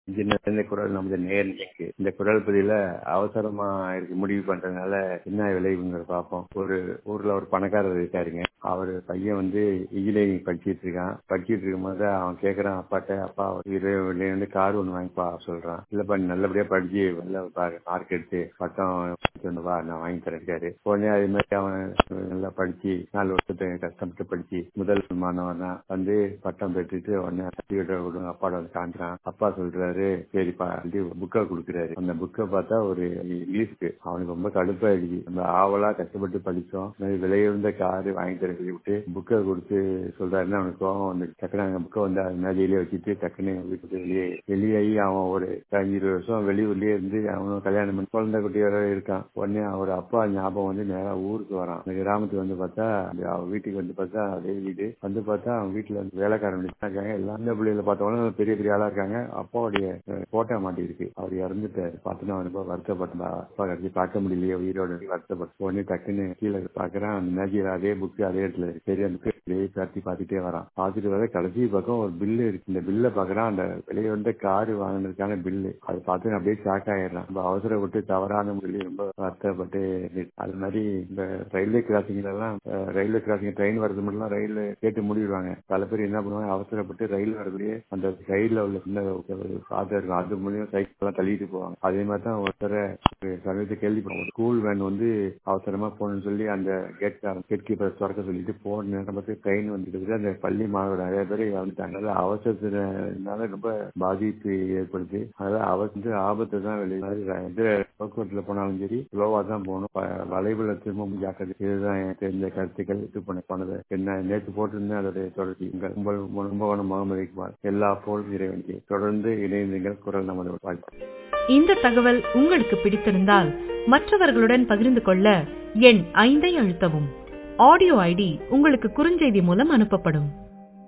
இந்த குரல் நமது நேர்மைக்கு இந்த குரல் பதில அவசரமா இருக்கு முடிவு பண்றதுனால என்ன விளைவுங்கிற பார்ப்போம் ஒரு ஊர்ல ஒரு பணக்காரர் இருக்காருங்க அவரு பையன் வந்து இன்ஜினியரிங் படிச்சிட்டு இருக்கான் படிச்சிட்டு இருக்கும் போது அவன் கேக்குறான் அப்பாட்ட அப்பா வந்து கார் ஒண்ணு வாங்கிப்பா சொல்றான் இல்லப்பா நீ நல்லபடியா படிச்சு நல்ல மார்க் எடுத்து பட்டம் எடுத்துட்டு வா நான் வாங்கி தரேன் உடனே அதே மாதிரி அவன் நல்லா படிச்சு நாலு வருஷத்தை கஷ்டப்பட்டு படிச்சு முதல் மாணவனா வந்து பட்டம் பெற்றுட்டு உடனே சர்டிபிகேட் கொடுங்க அப்பாட வந்து காமிக்கிறான் அப்பா சொல்றாரு சரிப்பா புக்கை கொடுக்குறாரு அந்த புக்கை பார்த்தா ஒரு இங்கிலீஷ்க்கு அவனுக்கு ரொம்ப கடுப்பாயிடுச்சு நம்ம ஆவலா கஷ்டப்பட்டு படிச்சோம் விலையுந்த காரு வாங்கி தர சொல்லி விட்டு புக்கை கொடுத்து சொல்றாருன்னு அவனுக்கு கோவம் வந்து டக்குனு அந்த புக்கை வந்து அது மேலேயே வச்சுட்டு டக்குனு வீட்டுக்கு வெளியே வெளியாகி அவன் ஒரு இருபது வருஷம் வெளியூர்லயே இருந்து அவனும் கல்யாணம் பண்ணி குழந்தை குட்டியோட இருக்கான் உடனே அவர் அப்பா ஞாபகம் வந்து நேரா ஊருக்கு வரான் அந்த கிராமத்துக்கு வந்து பார்த்தா அவன் வீட்டுக்கு வந்து பார்த்தா அதே வீடு வந்து பார்த்தா அவன் வீட்டுல வந்து வேலைக்காரன் இருக்காங்க எல்லாம் இந்த பிள்ளைகளை பார்த்தவங்களும் பெரிய பெரிய ஆளா இருக்காங்க அப்பாவுடைய போட்டோ மாட்டி இருக்கு அவர் இறந்துட்டாரு பார்த்துட்டு அவன் ரொம்ப வருத்தப்பட்டான் அப்பா கடைசி பார்க்க முடியலையே உயிரோட வருத்தப்பட்டு உடனே டக்குன்னு கீழே பாக்குறான் அந்த மேஜில அதே புக்கு அதே இடத்துல இருக்கு சரி அந்த காட்டி பார்த்துட்டே வரான் பார்த்துட்டு வர கடைசி பக்கம் ஒரு பில்லு இருக்கு இந்த பில்ல பாக்குறான் அந்த வெளியே வந்து காரு வாங்கினதுக்கான பில்லு அதை பார்த்து அப்படியே ஷாக் ஆயிடுறான் ரொம்ப அவசரப்பட்டு தவறான முறையில் ரொம்ப வருத்தப்பட்டு அது மாதிரி இந்த ரயில்வே கிராசிங்ல எல்லாம் ரயில்வே கிராசிங் ட்ரெயின் வரது மட்டும் ரயில் கேட்டு முடிவிடுவாங்க பல பேர் என்ன பண்ணுவாங்க அவசரப்பட்டு ரயில் வரதுலயே அந்த ரயில்ல உள்ள சின்ன பாதை இருக்கும் அது மூலியம் சைக்கிள் எல்லாம் தள்ளிட்டு போவாங்க அதே மாதிரி தான் ஒருத்தர சமயத்தை கேள்விப்படுவோம் ஸ்கூல் வேன் வந்து அவசரமா போகணும்னு சொல்லி அந்த கேட் கேட் கீப்பர் திறக்க சொல்லிட்டு போன நேரம் பார்த்து ட்ரெயின் வந்துட்டு அந்த பள்ளி மாணவர் நிறைய பேர் வந்துட்டாங்க அதனால அவசரத்தினால ரொம்ப பாதிப்பு ஏற்படுது அதனால அவசர ஆபத்து தான் வெளியே போக்குவரத்துல போனாலும் சரி ஸ்லோவா தான் போகணும் வளைவுல திரும்ப ஜாக்கிரதை இதுதான் எனக்கு தெரிஞ்ச கருத்துக்கள் இது பண்ண போனது என்ன நேற்று போட்டிருந்தேன் அதோடைய தொடர்ச்சி ரொம்ப ரொம்ப முகமது இக்பால் எல்லா போல் இறைவனுக்கு தொடர்ந்து இணைந்தீங்கள் குரல் நமது வாழ்க்கை இந்த தகவல் உங்களுக்கு பிடித்திருந்தால் மற்றவர்களுடன் பகிர்ந்து கொள்ள எண் ஐந்தை அழுத்தவும் ஆடியோ ஐடி உங்களுக்கு குறுஞ்செய்தி மூலம் அனுப்பப்படும்